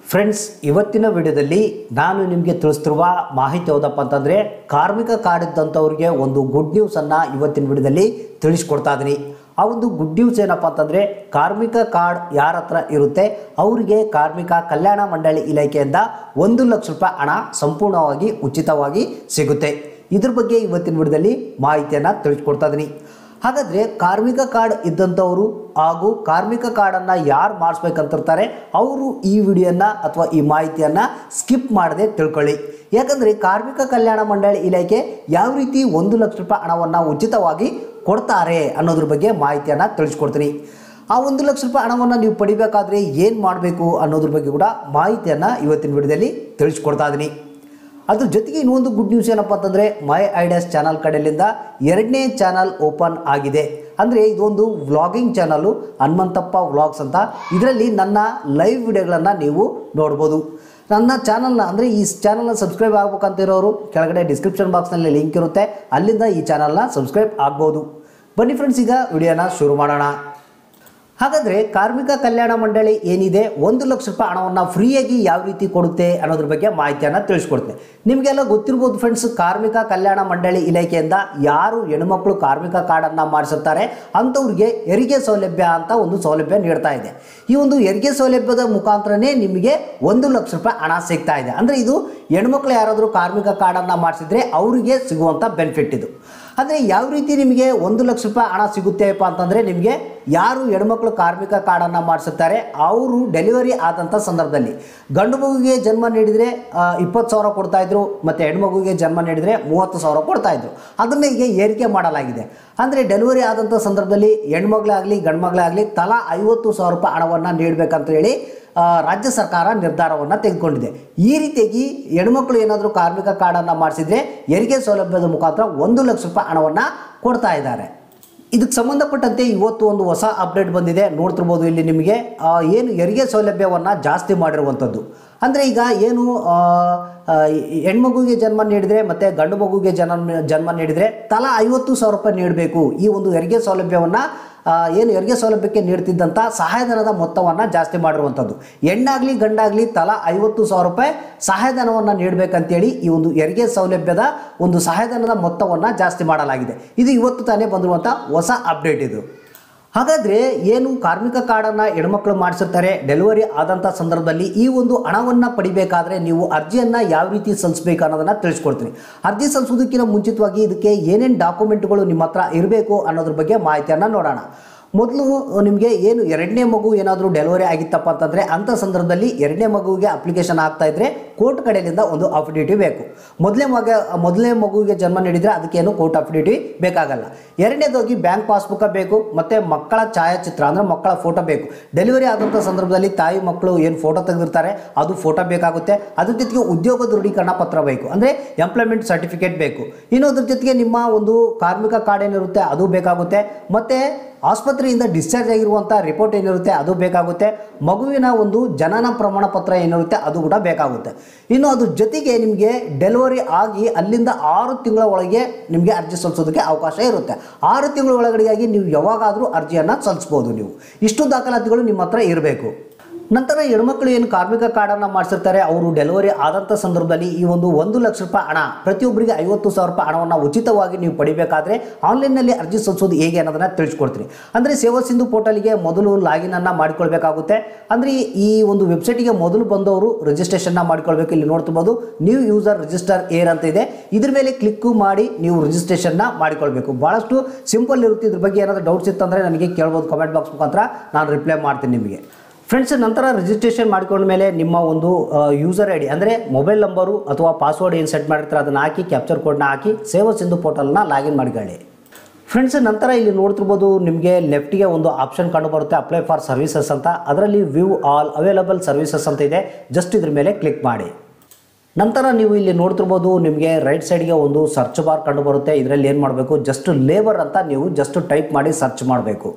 friends ಇವತ್ತಿನ ವಿಡಿಯೋದಲ್ಲಿ ನಾನು ನಿಮಗೆ ತಿಳಿಸ್ತಿರುವ ಮಾಹಿತಿ ಯಾವುದಪ್ಪ ಅಂತಂದರೆ ಕಾರ್ಮಿಕ ಕಾರ್ಡ್ ಇದ್ದಂಥವ್ರಿಗೆ ಒಂದು ಗುಡ್ ನ್ಯೂಸನ್ನು ಇವತ್ತಿನ ವಿಡಿಯೋದಲ್ಲಿ ತಿಳಿಸ್ಕೊಡ್ತಾ ಇದ್ದೀನಿ ಆ ಒಂದು ಗುಡ್ ನ್ಯೂಸ್ ಏನಪ್ಪ ಅಂತಂದರೆ ಕಾರ್ಮಿಕ ಕಾರ್ಡ್ ಯಾರ ಹತ್ರ ಇರುತ್ತೆ ಅವರಿಗೆ ಕಾರ್ಮಿಕ ಕಲ್ಯಾಣ ಮಂಡಳಿ ಇಲಾಖೆಯಿಂದ ಒಂದು ಲಕ್ಷ ರೂಪಾಯಿ ಹಣ ಸಂಪೂರ್ಣವಾಗಿ ಉಚಿತವಾಗಿ ಸಿಗುತ್ತೆ ಇದ್ರ ಬಗ್ಗೆ ಇವತ್ತಿನ ವಿಡಿಯೋದಲ್ಲಿ ಮಾಹಿತಿಯನ್ನು ತಿಳಿಸ್ಕೊಡ್ತಾ ಇದ್ದೀನಿ ಹಾಗಾದರೆ ಕಾರ್ಮಿಕ ಕಾರ್ಡ್ ಇದ್ದಂಥವರು ಹಾಗೂ ಕಾರ್ಮಿಕ ಕಾರ್ಡನ್ನು ಯಾರು ಮಾಡಿಸ್ಬೇಕಂತಿರ್ತಾರೆ ಅವರು ಈ ವಿಡಿಯೋನ ಅಥವಾ ಈ ಮಾಹಿತಿಯನ್ನು ಸ್ಕಿಪ್ ಮಾಡದೆ ತಿಳ್ಕೊಳ್ಳಿ ಯಾಕಂದರೆ ಕಾರ್ಮಿಕ ಕಲ್ಯಾಣ ಮಂಡಳಿ ಇಲಾಖೆ ಯಾವ ರೀತಿ ಒಂದು ಲಕ್ಷ ರೂಪಾಯಿ ಹಣವನ್ನು ಉಚಿತವಾಗಿ ಕೊಡ್ತಾರೆ ಅನ್ನೋದ್ರ ಬಗ್ಗೆ ಮಾಹಿತಿಯನ್ನು ತಿಳಿಸ್ಕೊಡ್ತೀನಿ ಆ ಒಂದು ಲಕ್ಷ ರೂಪಾಯಿ ಹಣವನ್ನು ನೀವು ಪಡಿಬೇಕಾದ್ರೆ ಏನು ಮಾಡಬೇಕು ಅನ್ನೋದ್ರ ಬಗ್ಗೆ ಕೂಡ ಮಾಹಿತಿಯನ್ನು ಇವತ್ತಿನ ವಿಡಿಯೋದಲ್ಲಿ ತಿಳಿಸ್ಕೊಡ್ತಾ ಇದ್ದೀನಿ ಅದ್ರ ಜೊತೆಗೆ ಇನ್ನೊಂದು ಗುಡ್ ನ್ಯೂಸ್ ಏನಪ್ಪ ಅಂತಂದರೆ ಮೈ ಐಡಿಯಾಸ್ ಚಾನಲ್ ಕಡೆಯಿಂದ ಎರಡನೇ ಚಾನಲ್ ಓಪನ್ ಆಗಿದೆ ಅಂದರೆ ಇದೊಂದು ವ್ಲಾಗಿಂಗ್ ಚಾನಲು ಹನುಮಂತಪ್ಪ ವ್ಲಾಗ್ಸ್ ಅಂತ ಇದರಲ್ಲಿ ನನ್ನ ಲೈವ್ ವಿಡಿಯೋಗಳನ್ನು ನೀವು ನೋಡ್ಬೋದು ನನ್ನ ಚಾನಲ್ನ ಅಂದರೆ ಈ ಚಾನಲ್ನ ಸಬ್ಸ್ಕ್ರೈಬ್ ಆಗ್ಬೇಕಂತಿರೋರು ಕೆಳಗಡೆ ಡಿಸ್ಕ್ರಿಪ್ಷನ್ ಬಾಕ್ಸ್ನಲ್ಲಿ ಲಿಂಕ್ ಇರುತ್ತೆ ಅಲ್ಲಿಂದ ಈ ಚಾನಲ್ನ ಸಬ್ಸ್ಕ್ರೈಬ್ ಆಗ್ಬೋದು ಬನ್ನಿ ಫ್ರೆಂಡ್ಸ್ ಈಗ ವಿಡಿಯೋನ ಶುರು ಮಾಡೋಣ ಹಾಗಾದರೆ ಕಾರ್ಮಿಕ ಕಲ್ಯಾಣ ಮಂಡಳಿ ಏನಿದೆ ಒಂದು ಲಕ್ಷ ರೂಪಾಯಿ ಹಣವನ್ನು ಫ್ರೀಯಾಗಿ ಯಾವ ರೀತಿ ಕೊಡುತ್ತೆ ಅನ್ನೋದ್ರ ಬಗ್ಗೆ ಮಾಹಿತಿಯನ್ನು ತಿಳಿಸ್ಕೊಡ್ತೇನೆ ನಿಮಗೆಲ್ಲ ಗೊತ್ತಿರ್ಬೋದು ಫ್ರೆಂಡ್ಸ್ ಕಾರ್ಮಿಕ ಕಲ್ಯಾಣ ಮಂಡಳಿ ಇಲಾಖೆಯಿಂದ ಯಾರು ಹೆಣ್ಮಕ್ಳು ಕಾರ್ಮಿಕ ಕಾರ್ಡನ್ನು ಮಾಡಿಸುತ್ತಾರೆ ಅಂಥವ್ರಿಗೆ ಹೆರಿಗೆ ಸೌಲಭ್ಯ ಅಂತ ಒಂದು ಸೌಲಭ್ಯ ನೀಡ್ತಾ ಇದೆ ಈ ಒಂದು ಹೆರಿಗೆ ಸೌಲಭ್ಯದ ಮುಖಾಂತರನೇ ನಿಮಗೆ ಒಂದು ಲಕ್ಷ ರೂಪಾಯಿ ಹಣ ಸಿಗ್ತಾ ಇದೆ ಅಂದರೆ ಇದು ಹೆಣ್ಮಕ್ಳು ಯಾರಾದರೂ ಕಾರ್ಮಿಕ ಕಾರ್ಡನ್ನು ಮಾಡಿಸಿದ್ರೆ ಅವರಿಗೆ ಸಿಗುವಂಥ ಬೆನಿಫಿಟ್ ಇದು ಅಂದರೆ ಯಾವ ರೀತಿ ನಿಮಗೆ ಒಂದು ಲಕ್ಷ ರೂಪಾಯಿ ಹಣ ಸಿಗುತ್ತೆಪ್ಪ ಅಂತಂದರೆ ನಿಮಗೆ ಯಾರು ಹೆಣ್ಮಕ್ಳು ಕಾರ್ಮಿಕ ಕಾರ್ಡನ್ನು ಮಾಡಿಸುತ್ತಾರೆ ಅವರು ಡೆಲಿವರಿ ಆದಂಥ ಸಂದರ್ಭದಲ್ಲಿ ಗಂಡು ಮಗುವಿಗೆ ಜನ್ಮ ನೀಡಿದರೆ ಇಪ್ಪತ್ತು ಸಾವಿರ ಕೊಡ್ತಾಯಿದ್ರು ಮತ್ತು ಹೆಣ್ಮಗುವಿಗೆ ಜನ್ಮ ನೀಡಿದರೆ ಮೂವತ್ತು ಸಾವಿರ ಕೊಡ್ತಾಯಿದ್ರು ಅದನ್ನು ಈಗ ಏರಿಕೆ ಮಾಡಲಾಗಿದೆ ಅಂದರೆ ಡೆಲಿವರಿ ಆದಂಥ ಸಂದರ್ಭದಲ್ಲಿ ಹೆಣ್ಮಗಳಾಗಲಿ ಗಂಡು ಮಗಳಾಗಲಿ ತಲಾ ಐವತ್ತು ಸಾವಿರ ರೂಪಾಯಿ ಹಣವನ್ನು ನೀಡಬೇಕಂತ ಹೇಳಿ ಆ, ರಾಜ್ಯ ಸರ್ಕಾರ ನಿರ್ಧಾರವನ್ನು ತೆಗೆದುಕೊಂಡಿದೆ ಈ ರೀತಿಯಾಗಿ ಹೆಣ್ಮಕ್ಳು ಏನಾದರೂ ಕಾರ್ಮಿಕ ಕಾರ್ಡನ್ನು ಮಾಡಿಸಿದ್ರೆ ಹೆರಿಗೆ ಸೌಲಭ್ಯದ ಮುಖಾಂತರ ಒಂದು ಲಕ್ಷ ರೂಪಾಯಿ ಹಣವನ್ನು ಕೊಡ್ತಾ ಇದ್ದಾರೆ ಇದಕ್ಕೆ ಸಂಬಂಧಪಟ್ಟಂತೆ ಇವತ್ತು ಒಂದು ಹೊಸ ಅಪ್ಡೇಟ್ ಬಂದಿದೆ ನೋಡ್ತಿರ್ಬೋದು ಇಲ್ಲಿ ನಿಮಗೆ ಆ, ಏನು ಹೆರಿಗೆ ಸೌಲಭ್ಯವನ್ನು ಜಾಸ್ತಿ ಮಾಡಿರುವಂಥದ್ದು ಅಂದರೆ ಈಗ ಏನು ಆ, ಆ, ಹೆಣ್ಮಗುವಿಗೆ ಜನ್ಮ ನೀಡಿದರೆ ಮತ್ತು ಗಂಡು ಮಗುವಿಗೆ ಜನ್ಮ ಜನ್ಮ ನೀಡಿದರೆ ತಲಾ ಐವತ್ತು ಸಾವಿರ ರೂಪಾಯಿ ನೀಡಬೇಕು ಈ ಒಂದು ಹೆರಿಗೆ ಸೌಲಭ್ಯವನ್ನು ಆ, ಏನು ಹೆರಿಗೆ ಸೌಲಭ್ಯಕ್ಕೆ ನೀಡ್ತಿದ್ದಂಥ ಸಹಾಯಧನದ ಮೊತ್ತವನ್ನು ಜಾಸ್ತಿ ಮಾಡಿರುವಂಥದ್ದು ಹೆಣ್ಣಾಗಲಿ ಗಂಡಾಗಲಿ ತಲಾ ಐವತ್ತು ಸಾವಿರ ರೂಪಾಯಿ ಸಹಾಯಧನವನ್ನು ನೀಡಬೇಕಂತೇಳಿ ಈ ಒಂದು ಹೆರಿಗೆ ಸೌಲಭ್ಯದ ಒಂದು ಸಹಾಯಧನದ ಮೊತ್ತವನ್ನು ಜಾಸ್ತಿ ಮಾಡಲಾಗಿದೆ ಇದು ಇವತ್ತು ತಾನೇ ಬಂದಿರುವಂಥ ಹೊಸ ಅಪ್ಡೇಟ್ ಇದು ಹಾಗಾದರೆ ಏನು ಕಾರ್ಮಿಕ ಕಾರ್ಡನ್ನು ಹೆಣ್ಮಕ್ಳು ಮಾಡಿಸಿರ್ತಾರೆ ಡೆಲಿವರಿ ಆದಂಥ ಸಂದರ್ಭದಲ್ಲಿ ಈ ಒಂದು ಹಣವನ್ನು ಪಡಿಬೇಕಾದ್ರೆ ನೀವು ಅರ್ಜಿಯನ್ನು ಯಾವ ರೀತಿ ಸಲ್ಲಿಸಬೇಕು ಅನ್ನೋದನ್ನು ತಿಳಿಸ್ಕೊಡ್ತೀನಿ ಅರ್ಜಿ ಸಲ್ಲಿಸೋದಕ್ಕಿಂತ ಮುಂಚಿತವಾಗಿ ಇದಕ್ಕೆ ಏನೇನು ಡಾಕ್ಯುಮೆಂಟ್ಗಳು ನಿಮ್ಮ ಹತ್ರ ಇರಬೇಕು ಅನ್ನೋದ್ರ ಬಗ್ಗೆ ಮಾಹಿತಿಯನ್ನು ನೋಡೋಣ ಮೊದಲು ನಿಮಗೆ ಏನು ಎರಡನೇ ಮಗು ಏನಾದರೂ ಡೆಲಿವರಿ ಆಗಿತ್ತಪ್ಪ ಅಂತಂದರೆ ಅಂಥ ಸಂದರ್ಭದಲ್ಲಿ ಎರಡನೇ ಮಗುವಿಗೆ ಅಪ್ಲಿಕೇಶನ್ ಆಗ್ತಾ ಇದ್ದರೆ ಕೋರ್ಟ್ ಕಡೆಯಿಂದ ಒಂದು ಅಫಿಡೇಟಿವ್ ಬೇಕು ಮೊದಲನೇ ಮಗ ಮೊದಲನೇ ಮಗುವಿಗೆ ಜನ್ಮ ನೀಡಿದರೆ ಅದಕ್ಕೇನು ಕೋರ್ಟ್ ಅಫಿಡೇಟಿವ್ ಬೇಕಾಗಲ್ಲ ಎರಡನೇದಾಗಿ ಬ್ಯಾಂಕ್ ಪಾಸ್ಬುಕ್ಕ ಬೇಕು ಮತ್ತು ಮಕ್ಕಳ ಛಾಯಾಚಿತ್ರ ಅಂದರೆ ಮಕ್ಕಳ ಫೋಟೋ ಬೇಕು ಡೆಲಿವರಿ ಆದಂಥ ಸಂದರ್ಭದಲ್ಲಿ ತಾಯಿ ಮಕ್ಕಳು ಏನು ಫೋಟೋ ತೆಗೆದಿರ್ತಾರೆ ಅದು ಫೋಟೋ ಬೇಕಾಗುತ್ತೆ ಅದ್ರ ಜೊತೆಗೆ ಉದ್ಯೋಗ ದೃಢೀಕರಣ ಪತ್ರ ಬೇಕು ಅಂದರೆ ಎಂಪ್ಲಾಯ್ಮೆಂಟ್ ಸರ್ಟಿಫಿಕೇಟ್ ಬೇಕು ಇನ್ನು ಅದ್ರ ಜೊತೆಗೆ ನಿಮ್ಮ ಒಂದು ಕಾರ್ಮಿಕ ಕಾರ್ಡ್ ಏನಿರುತ್ತೆ ಅದು ಬೇಕಾಗುತ್ತೆ ಮತ್ತು ಆಸ್ಪತ್ರೆಯಿಂದ ಡಿಸ್ಚಾರ್ಜ್ ಆಗಿರುವಂಥ ರಿಪೋರ್ಟ್ ಏನಿರುತ್ತೆ ಅದು ಬೇಕಾಗುತ್ತೆ ಮಗುವಿನ ಒಂದು ಜನನ ಪ್ರಮಾಣ ಪತ್ರ ಏನಿರುತ್ತೆ ಅದು ಕೂಡ ಬೇಕಾಗುತ್ತೆ ಇನ್ನು ಅದ್ರ ಜೊತೆಗೆ ನಿಮಗೆ ಡೆಲಿವರಿ ಆಗಿ ಅಲ್ಲಿಂದ ಆರು ತಿಂಗಳ ಒಳಗೆ ನಿಮಗೆ ಅರ್ಜಿ ಸಲ್ಲಿಸೋದಕ್ಕೆ ಅವಕಾಶ ಇರುತ್ತೆ ಆರು ತಿಂಗಳ ಒಳಗಡೆಯಾಗಿ ನೀವು ಯಾವಾಗಾದರೂ ಅರ್ಜಿಯನ್ನು ಸಲ್ಲಿಸ್ಬೋದು ನೀವು ಇಷ್ಟು ದಾಖಲಾತಿಗಳು ನಿಮ್ಮ ಹತ್ರ ಇರಬೇಕು ನಂತರ ಹೆಣ್ಮಕ್ಳು ಏನು ಕಾರ್ಮಿಕ ಕಾರ್ಡನ್ನು ಮಾಡಿಸಿರ್ತಾರೆ ಅವರು ಡೆಲಿವರಿ ಆದಂಥ ಸಂದರ್ಭದಲ್ಲಿ ಈ ಒಂದು ಒಂದು ಲಕ್ಷ ರೂಪಾಯಿ ಹಣ ಪ್ರತಿಯೊಬ್ಬರಿಗೆ ಐವತ್ತು ಸಾವಿರ ರೂಪಾಯಿ ಹಣವನ್ನು ಉಚಿತವಾಗಿ ನೀವು ಪಡಿಬೇಕಾದ್ರೆ ಆನ್ಲೈನ್ನಲ್ಲಿ ಅರ್ಜಿ ಸಲ್ಲಿಸೋದು ಹೇಗೆ ಅನ್ನೋದನ್ನು ತಿಳಿಸ್ಕೊಡ್ತೀನಿ ಅಂದರೆ ಸೇವಾ ಸಿಂಧು ಪೋರ್ಟಲ್ಗೆ ಮೊದಲು ಲಾಗಿನನ್ನು ಮಾಡಿಕೊಳ್ಬೇಕಾಗುತ್ತೆ ಅಂದರೆ ಈ ಒಂದು ವೆಬ್ಸೈಟಿಗೆ ಮೊದಲು ಬಂದವರು ರಿಜಿಸ್ಟ್ರೇಷನ್ನ ಮಾಡಿಕೊಳ್ಬೇಕು ಇಲ್ಲಿ ನೋಡ್ತಿರ್ಬೋದು ನ್ಯೂ ಯೂಸರ್ ರಿಜಿಸ್ಟರ್ ಏರ್ ಅಂತ ಇದೆ ಇದ್ರ ಮೇಲೆ ಕ್ಲಿಕ್ ಮಾಡಿ ನೀವು ರಿಜಿಸ್ಟ್ರೇಷನ್ನ ಮಾಡಿಕೊಳ್ಬೇಕು ಭಾಳಷ್ಟು ಸಿಂಪಲ್ ಇರುತ್ತೆ ಇದ್ರ ಬಗ್ಗೆ ಏನಾದರೂ ಡೌಟ್ಸ್ ಇತ್ತಂದರೆ ನನಗೆ ಕೇಳ್ಬೋದು ಕಮೆಂಟ್ ಬಾಕ್ಸ್ ಮುಖಾಂತರ ನಾನು ರಿಪ್ಲೈ ಮಾಡ್ತೀನಿ ನಿಮಗೆ ಫ್ರೆಂಡ್ಸ್ ನಂತರ ರಿಜಿಸ್ಟ್ರೇಷನ್ ಮಾಡ್ಕೊಂಡ ಮೇಲೆ ನಿಮ್ಮ ಒಂದು ಯೂಸರ್ ಐ ಡಿ ಅಂದರೆ ಮೊಬೈಲ್ ನಂಬರು ಅಥವಾ ಪಾಸ್ವರ್ಡ್ ಏನು ಸೆಟ್ ಮಾಡಿರ್ತಾರೆ ಅದನ್ನು ಹಾಕಿ ಕ್ಯಾಪ್ಚರ್ ಕೋಡ್ನ ಹಾಕಿ ಸೇವಾ ಸಿಂಧು ಪೋರ್ಟಲ್ನ ಲಾಗಿನ್ ಮಾಡಿಕೊಳ್ಳಿ ಫ್ರೆಂಡ್ಸ್ ನಂತರ ಇಲ್ಲಿ ನೋಡ್ತಿರ್ಬೋದು ನಿಮಗೆ ಲೆಫ್ಟಿಗೆ ಒಂದು ಆಪ್ಷನ್ ಕಂಡು ಬರುತ್ತೆ ಅಪ್ಲೈ ಫಾರ್ ಸರ್ವಿಸಸ್ ಅಂತ ಅದರಲ್ಲಿ ವ್ಯೂ ಆಲ್ ಅವೈಲಬಲ್ ಸರ್ವಿಸಸ್ ಅಂತ ಇದೆ ಜಸ್ಟ್ ಇದ್ರ ಮೇಲೆ ಕ್ಲಿಕ್ ಮಾಡಿ ನಂತರ ನೀವು ಇಲ್ಲಿ ನೋಡ್ತಿರ್ಬೋದು ನಿಮಗೆ ರೈಟ್ ಸೈಡ್ಗೆ ಒಂದು ಸರ್ಚ್ ಬಾರ್ ಕಂಡು ಬರುತ್ತೆ ಇದರಲ್ಲಿ ಏನು ಮಾಡಬೇಕು ಜಸ್ಟ್ ಲೇಬರ್ ಅಂತ ನೀವು ಜಸ್ಟ್ ಟೈಪ್ ಮಾಡಿ ಸರ್ಚ್ ಮಾಡಬೇಕು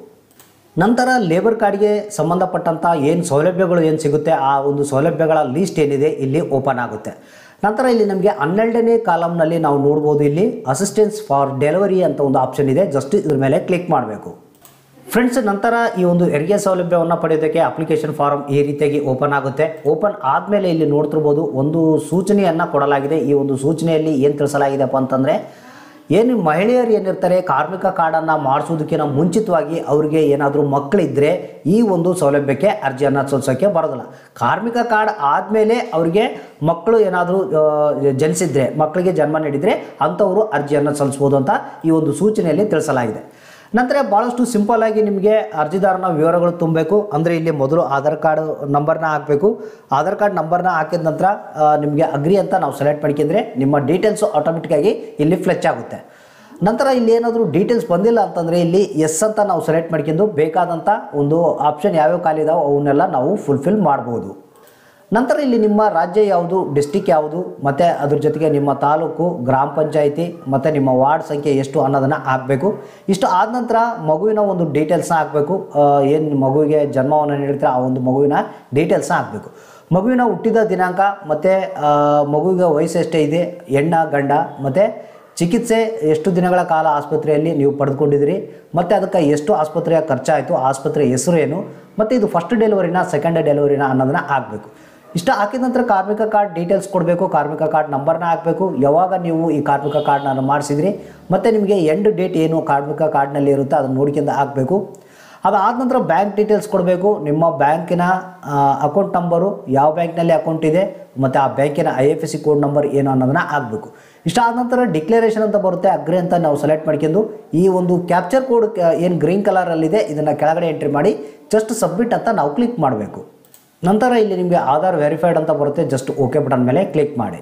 ನಂತರ ಲೇಬರ್ ಕಾರ್ಡ್ಗೆ ಸಂಬಂಧಪಟ್ಟಂಥ ಏನು ಸೌಲಭ್ಯಗಳು ಏನು ಸಿಗುತ್ತೆ ಆ ಒಂದು ಸೌಲಭ್ಯಗಳ ಲೀಸ್ಟ್ ಏನಿದೆ ಇಲ್ಲಿ ಓಪನ್ ಆಗುತ್ತೆ ನಂತರ ಇಲ್ಲಿ ನಮಗೆ ಹನ್ನೆರಡನೇ ಕಾಲಮ್ನಲ್ಲಿ ನಾವು ನೋಡ್ಬೋದು ಇಲ್ಲಿ ಅಸಿಸ್ಟೆನ್ಸ್ ಫಾರ್ ಡೆಲಿವರಿ ಅಂತ ಒಂದು ಆಪ್ಷನ್ ಇದೆ ಜಸ್ಟ್ ಇದ್ರ ಮೇಲೆ ಕ್ಲಿಕ್ ಮಾಡಬೇಕು ಫ್ರೆಂಡ್ಸ್ ನಂತರ ಈ ಒಂದು ಹೆರಿಗೆ ಸೌಲಭ್ಯವನ್ನು ಪಡೆಯೋದಕ್ಕೆ ಅಪ್ಲಿಕೇಶನ್ ಫಾರಮ್ ಈ ರೀತಿಯಾಗಿ ಓಪನ್ ಆಗುತ್ತೆ ಓಪನ್ ಆದಮೇಲೆ ಇಲ್ಲಿ ನೋಡ್ತಿರ್ಬೋದು ಒಂದು ಸೂಚನೆಯನ್ನು ಕೊಡಲಾಗಿದೆ ಈ ಒಂದು ಸೂಚನೆಯಲ್ಲಿ ಏನು ತಿಳಿಸಲಾಗಿದೆಪ್ಪ ಅಂತಂದರೆ ಏನು ಮಹಿಳೆಯರು ಏನಿರ್ತಾರೆ ಕಾರ್ಮಿಕ ಕಾರ್ಡನ್ನು ಮಾಡಿಸೋದಕ್ಕಿಂತ ಮುಂಚಿತವಾಗಿ ಅವರಿಗೆ ಏನಾದರೂ ಮಕ್ಕಳಿದ್ದರೆ ಈ ಒಂದು ಸೌಲಭ್ಯಕ್ಕೆ ಅರ್ಜಿಯನ್ನು ಸಲ್ಲಿಸೋಕ್ಕೆ ಬರೋದಿಲ್ಲ ಕಾರ್ಮಿಕ ಕಾರ್ಡ್ ಆದಮೇಲೆ ಅವರಿಗೆ ಮಕ್ಕಳು ಏನಾದರೂ ಜನಿಸಿದ್ರೆ ಮಕ್ಕಳಿಗೆ ಜನ್ಮ ನೀಡಿದರೆ ಅಂಥವರು ಅರ್ಜಿಯನ್ನು ಸಲ್ಲಿಸ್ಬೋದು ಅಂತ ಈ ಒಂದು ಸೂಚನೆಯಲ್ಲಿ ತಿಳಿಸಲಾಗಿದೆ ನಂತರ ಭಾಳಷ್ಟು ಸಿಂಪಲ್ ಆಗಿ ನಿಮಗೆ ಅರ್ಜಿದಾರನ ವಿವರಗಳು ತುಂಬಬೇಕು ಅಂದರೆ ಇಲ್ಲಿ ಮೊದಲು ಆಧಾರ್ ಕಾರ್ಡ್ ನಂಬರ್ನ ಹಾಕಬೇಕು ಆಧಾರ್ ಕಾರ್ಡ್ ನಂಬರ್ನ ಹಾಕಿದ ನಂತರ ಆ, ನಿಮಗೆ ಅಗ್ರಿ ಅಂತ ನಾವು ಸೆಲೆಕ್ಟ್ ಮಾಡ್ಕೊಂಡ್ರೆ ನಿಮ್ಮ ಡೀಟೇಲ್ಸು ಆಟೋಮೆಟಿಕ್ಕಾಗಿ ಇಲ್ಲಿ ಫ್ಲೆಚ್ ಆಗುತ್ತೆ ನಂತರ ಇಲ್ಲಿ ಏನಾದರೂ ಡೀಟೇಲ್ಸ್ ಬಂದಿಲ್ಲ ಅಂತಂದರೆ ಇಲ್ಲಿ ಎಸ್ ಅಂತ ನಾವು ಸೆಲೆಕ್ಟ್ ಮಾಡ್ಕೊಂಡು ಬೇಕಾದಂಥ ಒಂದು ಆಪ್ಷನ್ ಯಾವ್ಯಾವ ಖಾಲಿ ಇದಾವೆ ಅವನ್ನೆಲ್ಲ ನಾವು ಫುಲ್ಫಿಲ್ ಮಾಡ್ಬೋದು ನಂತರ ಇಲ್ಲಿ ನಿಮ್ಮ ರಾಜ್ಯ ಯಾವುದು ಡಿಸ್ಟಿಕ್ ಯಾವುದು ಮತ್ತು ಅದ್ರ ಜೊತೆಗೆ ನಿಮ್ಮ ತಾಲೂಕು ಗ್ರಾಮ ಪಂಚಾಯಿತಿ ಮತ್ತು ನಿಮ್ಮ ವಾರ್ಡ್ ಸಂಖ್ಯೆ ಎಷ್ಟು ಅನ್ನೋದನ್ನು ಹಾಕಬೇಕು ಇಷ್ಟು ಆದ ನಂತರ ಮಗುವಿನ ಒಂದು ಡೀಟೇಲ್ಸ್ನ ಹಾಕಬೇಕು ಏನು ಮಗುವಿಗೆ ಜನ್ಮವನ್ನು ನೀಡಿರ್ತಾರೆ ಆ ಒಂದು ಮಗುವಿನ ಡೀಟೇಲ್ಸ್ನ ಹಾಕಬೇಕು ಮಗುವಿನ ಹುಟ್ಟಿದ ದಿನಾಂಕ ಮತ್ತು ಮಗುವಿಗೆ ವಯಸ್ಸು ಎಷ್ಟೇ ಇದೆ ಹೆಣ್ಣ ಗಂಡ ಮತ್ತು ಚಿಕಿತ್ಸೆ ಎಷ್ಟು ದಿನಗಳ ಕಾಲ ಆಸ್ಪತ್ರೆಯಲ್ಲಿ ನೀವು ಪಡೆದುಕೊಂಡಿದ್ದೀರಿ ಮತ್ತು ಅದಕ್ಕೆ ಎಷ್ಟು ಆಸ್ಪತ್ರೆಯ ಖರ್ಚಾಯಿತು ಆಸ್ಪತ್ರೆ ಹೆಸರು ಏನು ಮತ್ತು ಇದು ಫಸ್ಟ್ ಡೆಲಿವರಿನ ಸೆಕೆಂಡ್ ಡೆಲಿವರಿನ ಅನ್ನೋದನ್ನ ಹಾಕಬೇಕು ಇಷ್ಟ ಹಾಕಿದ ನಂತರ ಕಾರ್ಮಿಕ ಕಾರ್ಡ್ ಡೀಟೇಲ್ಸ್ ಕೊಡಬೇಕು ಕಾರ್ಮಿಕ ಕಾರ್ಡ್ ನಂಬರ್ನ ಹಾಕಬೇಕು ಯಾವಾಗ ನೀವು ಈ ಕಾರ್ಮಿಕ ಕಾರ್ಡ್ನ ಮಾಡಿಸಿದ್ರಿ ಮತ್ತು ನಿಮಗೆ ಎಂಡ್ ಡೇಟ್ ಏನು ಕಾರ್ಮಿಕ ಕಾರ್ಡ್ನಲ್ಲಿ ಇರುತ್ತೆ ಅದನ್ನು ನೋಡ್ಕೊಂಡು ಹಾಕಬೇಕು ಅದಾದ ನಂತರ ಬ್ಯಾಂಕ್ ಡೀಟೇಲ್ಸ್ ಕೊಡಬೇಕು ನಿಮ್ಮ ಬ್ಯಾಂಕಿನ ಅಕೌಂಟ್ ನಂಬರು ಯಾವ ಬ್ಯಾಂಕ್ನಲ್ಲಿ ಅಕೌಂಟ್ ಇದೆ ಮತ್ತು ಆ ಬ್ಯಾಂಕಿನ I F S C code number ಏನು ಅನ್ನೋದನ್ನ ಹಾಕಬೇಕು ಇಷ್ಟ ಆದ ನಂತರ ಡಿಕ್ಲರೇಷನ್ ಅಂತ ಬರುತ್ತೆ ಅಗ್ರಿ ಅಂತ ನಾವು ಸೆಲೆಕ್ಟ್ ಮಾಡ್ಕೊಂಡು ಈ ಒಂದು ಕ್ಯಾಪ್ಚರ್ ಕೋಡ್ ಏನು ಗ್ರೀನ್ ಕಲರಲ್ಲಿದೆ ಇದನ್ನು ಕೆಳಗಡೆ ಎಂಟ್ರಿ ಮಾಡಿ ಜಸ್ಟ್ ಸಬ್ಮಿಟ್ ಅಂತ ನಾವು ಕ್ಲಿಕ್ ಮಾಡಬೇಕು ನಂತರ ಇಲ್ಲಿ ನಿಮಗೆ ಆಧಾರ್ ವೆರಿಫೈಡ್ ಅಂತ ಬರುತ್ತೆ ಜಸ್ಟ್ ಓಕೆ ಬಟನ್ ಮೇಲೆ ಕ್ಲಿಕ್ ಮಾಡಿ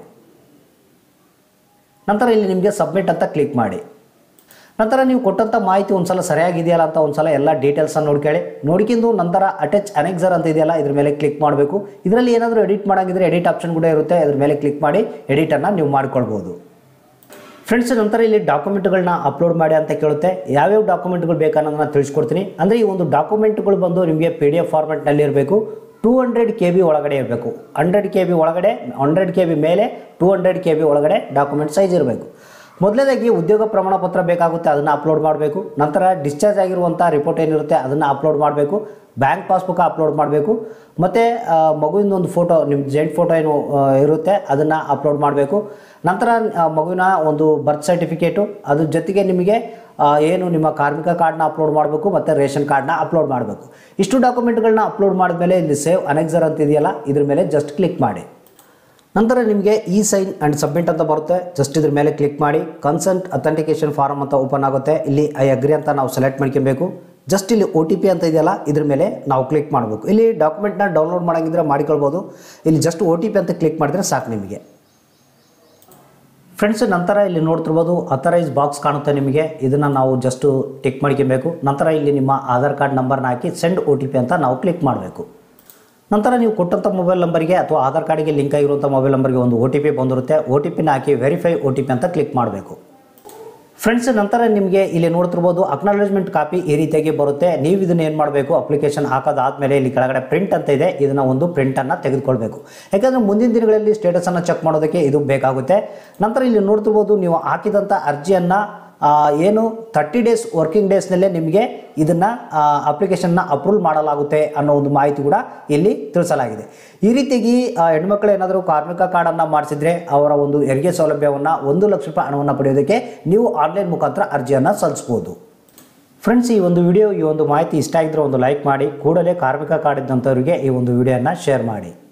ನಂತರ ಇಲ್ಲಿ ನಿಮಗೆ ಸಬ್ಮಿಟ್ ಅಂತ ಕ್ಲಿಕ್ ಮಾಡಿ ನಂತರ ನೀವು ಕೊಟ್ಟಂಥ ಮಾಹಿತಿ ಒಂದ್ಸಲ ಸರಿಯಾಗಿದೆಯಲ್ಲ ಅಂತ ಒಂದ್ಸಲ ಎಲ್ಲ ಡೀಟೇಲ್ಸನ್ನು ನೋಡ್ಕೊಳ್ಳಿ ನೋಡ್ಕೊಂಡು ನಂತರ ಅಟ್ಯಾಚ್ ಅನೆಕ್ಸರ್ ಅಂತ ಇದೆಯಲ್ಲ ಇದ್ರ ಮೇಲೆ ಕ್ಲಿಕ್ ಮಾಡಬೇಕು ಇದರಲ್ಲಿ ಏನಾದರೂ ಎಡಿಟ್ ಮಾಡೋಂಗಿದ್ರೆ ಎಡಿಟ್ ಆಪ್ಷನ್ ಕೂಡ ಇರುತ್ತೆ ಇದ್ರ ಮೇಲೆ ಕ್ಲಿಕ್ ಮಾಡಿ ಎಡಿಟನ್ನು ನೀವು ಮಾಡ್ಕೊಳ್ಬೋದು ಫ್ರೆಂಡ್ಸ್ ನಂತರ ಇಲ್ಲಿ ಡಾಕ್ಯುಮೆಂಟ್ಗಳನ್ನ ಅಪ್ಲೋಡ್ ಮಾಡಿ ಅಂತ ಕೇಳುತ್ತೆ ಯಾವ್ಯಾವ ಡಾಕ್ಯುಮೆಂಟ್ಗಳು ಬೇಕನ್ನೋದನ್ನ ತಿಳಿಸ್ಕೊಡ್ತೀನಿ ಅಂದರೆ ಈ ಒಂದು ಡಾಕ್ಯುಮೆಂಟ್ಗಳು ಬಂದು ನಿಮಗೆ ಪಿ ಡಿ ಎಫ್ ಫಾರ್ಮೆಟ್ನಲ್ಲಿ ಇರಬೇಕು ಟೂ ಹಂಡ್ರೆಡ್ ಕೆ ಬಿ ಒಳಗಡೆ ಇರಬೇಕು ಹಂಡ್ರೆಡ್ ಕೆ ಬಿ ಒಳಗಡೆ ಹಂಡ್ರೆಡ್ ಕೆ ಬಿ ಮೇಲೆ ಟೂ ಹಂಡ್ರೆಡ್ ಕೆ ಬಿ ಒಳಗಡೆ ಡಾಕ್ಯುಮೆಂಟ್ ಸೈಜ್ ಇರಬೇಕು ಮೊದಲನೇದಾಗಿ ಉದ್ಯೋಗ ಪ್ರಮಾಣ ಪತ್ರ ಬೇಕಾಗುತ್ತೆ ಅದನ್ನು ಅಪ್ಲೋಡ್ ಮಾಡಬೇಕು ನಂತರ ಡಿಸ್ಚಾರ್ಜ್ ಆಗಿರುವಂಥ ರಿಪೋರ್ಟ್ ಏನಿರುತ್ತೆ ಅದನ್ನು ಅಪ್ಲೋಡ್ ಮಾಡಬೇಕು ಬ್ಯಾಂಕ್ ಪಾಸ್ಬುಕ್ ಅಪ್ಲೋಡ್ ಮಾಡಬೇಕು ಮತ್ತು ಮಗುವಿನ ಒಂದು ಫೋಟೋ ನಿಮ್ಮ ಜೆಂಟ್ ಫೋಟೋ ಏನು ಆ, ಇರುತ್ತೆ ಅದನ್ನು ಅಪ್ಲೋಡ್ ಮಾಡಬೇಕು ನಂತರ ಆ, ಮಗುವಿನ ಒಂದು ಬರ್ತ್ ಸರ್ಟಿಫಿಕೇಟು ಅದ್ರ ಜೊತೆಗೆ ನಿಮಗೆ ಆ, ಏನು ನಿಮ್ಮ ಕಾರ್ಮಿಕ ಕಾರ್ಡ್ನ ಅಪ್ಲೋಡ್ ಮಾಡಬೇಕು ಮತ್ತು ರೇಷನ್ ಕಾರ್ಡ್ನ ಅಪ್ಲೋಡ್ ಮಾಡಬೇಕು ಇಷ್ಟು ಡಾಕ್ಯುಮೆಂಟ್ಗಳನ್ನ ಅಪ್ಲೋಡ್ ಮಾಡಿದ್ಮೇಲೆ ಇಲ್ಲಿ ಸೇವ್ ಅನೆಕ್ಸರ್ ಅಂತ ಇದೆಯಲ್ಲ ಇದ್ರ ಮೇಲೆ ಜಸ್ಟ್ ಕ್ಲಿಕ್ ಮಾಡಿ ನಂತರ ನಿಮಗೆ ಇ ಸೈನ್ ಆ್ಯಂಡ್ ಸಬ್ಮಿಟ್ ಅಂತ ಬರುತ್ತೆ ಜಸ್ಟ್ ಇದ್ರ ಮೇಲೆ ಕ್ಲಿಕ್ ಮಾಡಿ ಕನ್ಸೆಂಟ್ ಅಥೆಂಟಿಕೇಶನ್ ಫಾರಮ್ ಅಂತ ಓಪನ್ ಆಗುತ್ತೆ ಇಲ್ಲಿ ಐ ಅಗ್ರಿ ಅಂತ ನಾವು ಸೆಲೆಕ್ಟ್ ಮಾಡ್ಕೊಬೇಕು ಜಸ್ಟ್ ಇಲ್ಲಿ ಒ ಟಿ ಪಿ ಅಂತ ಇದೆಯಲ್ಲ ಇದ್ರ ಮೇಲೆ ನಾವು ಕ್ಲಿಕ್ ಮಾಡಬೇಕು ಇಲ್ಲಿ ಡಾಕ್ಯುಮೆಂಟ್ನ ಡೌನ್ಲೋಡ್ ಮಾಡೋಂಗಿದ್ರೆ ಮಾಡಿಕೊಳ್ಬೋದು ಇಲ್ಲಿ ಜಸ್ಟ್ ಒ ಟಿ ಪಿ ಅಂತ ಕ್ಲಿಕ್ ಮಾಡಿದ್ರೆ ಸಾಕು ನಿಮಗೆ ಫ್ರೆಂಡ್ಸ್ ನಂತರ ಇಲ್ಲಿ ನೋಡ್ತಿರ್ಬೋದು ಅಥರೈಸ್ ಬಾಕ್ಸ್ ಕಾಣುತ್ತೆ ನಿಮಗೆ ಇದನ್ನು ನಾವು ಜಸ್ಟು ಟಿಕ್ ಮಾಡ್ಕೊಬೇಕು ನಂತರ ಇಲ್ಲಿ ನಿಮ್ಮ ಆಧಾರ್ ಕಾರ್ಡ್ ನಂಬರ್ನ ಹಾಕಿ ಸೆಂಡ್ ಒ ಟಿ ಪಿ ಅಂತ ನಾವು ಕ್ಲಿಕ್ ಮಾಡಬೇಕು ನಂತರ ನೀವು ಕೊಟ್ಟಂಥ ಮೊಬೈಲ್ ನಂಬರ್ಗೆ ಅಥವಾ ಆಧಾರ್ ಕಾರ್ಡಿಗೆ ಲಿಂಕ್ ಆಗಿರುವಂಥ ಮೊಬೈಲ್ ನಂಬರ್ಗೆ ಒಂದು ಒ ಟಿ ಪಿ ಬಂದಿರುತ್ತೆ ಒ ಟಿ ಪಿನ ಹಾಕಿ ವೆರಿಫೈ ಒ ಟಿ ಪಿ ಅಂತ ಕ್ಲಿಕ್ ಮಾಡಬೇಕು ಫ್ರೆಂಡ್ಸ್ ನಂತರ ನಿಮಗೆ ಇಲ್ಲಿ ನೋಡ್ತಿರ್ಬೋದು ಅಕ್ನಾಲೇಜ್ಮೆಂಟ್ ಕಾಪಿ ಈ ರೀತಿಯಾಗಿ ಬರುತ್ತೆ ನೀವು ಇದನ್ನ ಏನು ಮಾಡಬೇಕು ಅಪ್ಲಿಕೇಶನ್ ಹಾಕೋದಾದ್ಮೇಲೆ ಇಲ್ಲಿ ಕೆಳಗಡೆ ಪ್ರಿಂಟ್ ಅಂತ ಇದೆ ಇದನ್ನ ಒಂದು ಪ್ರಿಂಟನ್ನು ತೆಗೆದುಕೊಳ್ಬೇಕು ಯಾಕಂದರೆ ಮುಂದಿನ ದಿನಗಳಲ್ಲಿ ಸ್ಟೇಟಸನ್ನು ಚೆಕ್ ಮಾಡೋದಕ್ಕೆ ಇದು ಬೇಕಾಗುತ್ತೆ ನಂತರ ಇಲ್ಲಿ ನೋಡ್ತಿರ್ಬೋದು ನೀವು ಹಾಕಿದಂಥ ಅರ್ಜಿಯನ್ನು ಆ, ಏನು ತರ್ಟಿ ಡೇಸ್ ವರ್ಕಿಂಗ್ ಡೇಸ್ನಲ್ಲೇ ನಿಮಗೆ ಇದನ್ನು ಅಪ್ಲಿಕೇಶನ್ನ ಅಪ್ರೂವ್ ಮಾಡಲಾಗುತ್ತೆ ಅನ್ನೋ ಒಂದು ಮಾಹಿತಿ ಕೂಡ ಇಲ್ಲಿ ತಿಳಿಸಲಾಗಿದೆ ಈ ರೀತಿಯಾಗಿ ಆ, ಹೆಣ್ಮಕ್ಳು ಏನಾದರೂ ಕಾರ್ಮಿಕ ಕಾರ್ಡನ್ನು ಮಾಡಿಸಿದ್ರೆ ಅವರ ಒಂದು ಹೆರಿಗೆ ಸೌಲಭ್ಯವನ್ನು ಒಂದು ಲಕ್ಷ ರೂಪಾಯಿ ಹಣವನ್ನು ಪಡೆಯೋದಕ್ಕೆ ನೀವು ಆನ್ಲೈನ್ ಮುಖಾಂತರ ಅರ್ಜಿಯನ್ನು ಸಲ್ಲಿಸ್ಬೋದು ಫ್ರೆಂಡ್ಸ್ ಈ ಒಂದು ವಿಡಿಯೋ ಈ ಒಂದು ಮಾಹಿತಿ ಇಷ್ಟ ಆಗಿದ್ರೆ ಒಂದು ಲೈಕ್ ಮಾಡಿ ಕೂಡಲೇ ಕಾರ್ಮಿಕ ಕಾರ್ಡ್ ಇದ್ದಂಥವರಿಗೆ ಈ ಒಂದು ವಿಡಿಯೋನ ಶೇರ್ ಮಾಡಿ